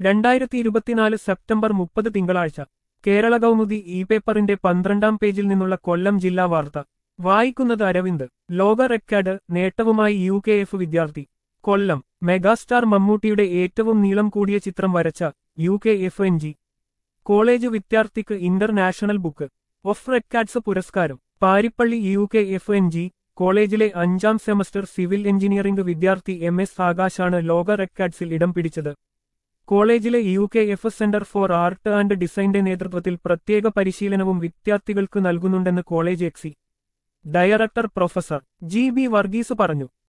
രണ്ടായിരത്തി ഇരുപത്തിനാല് സെപ്റ്റംബർ മുപ്പത് തിങ്കളാഴ്ച കേരള കൗമുദി ഇ പേപ്പറിന്റെ പന്ത്രണ്ടാം പേജിൽ നിന്നുള്ള കൊല്ലം ജില്ലാ വാർത്ത വായിക്കുന്നത് അരവിന്ദ് ലോക റെക്കാർഡ് നേട്ടവുമായി യു കെ എഫ് വിദ്യാർത്ഥി കൊല്ലം മെഗാസ്റ്റാർ മമ്മൂട്ടിയുടെ ഏറ്റവും നീളം കൂടിയ ചിത്രം വരച്ച U K F N G college വിദ്യാർത്ഥിക്ക് ഇന്റർനാഷണൽ ബുക്ക് ഓഫ് റെക്കാർഡ്സ് പുരസ്കാരം Parippally U K F N G കോളേജിലെ അഞ്ചാം സെമസ്റ്റർ സിവിൽ എഞ്ചിനീയറിംഗ് വിദ്യാർത്ഥി എം എസ് ആകാശാണ് ലോക റെക്കാർഡ്സിൽ ഇടം പിടിച്ചത് കോളേജിലെ U K F centre for art and ഡിസൈന്റെ നേതൃത്വത്തിൽ പ്രത്യേക പരിശീലനവും വിദ്യാർത്ഥികൾക്ക് നൽകുന്നുണ്ടെന്ന് college exec director professor G B Varghese പറഞ്ഞു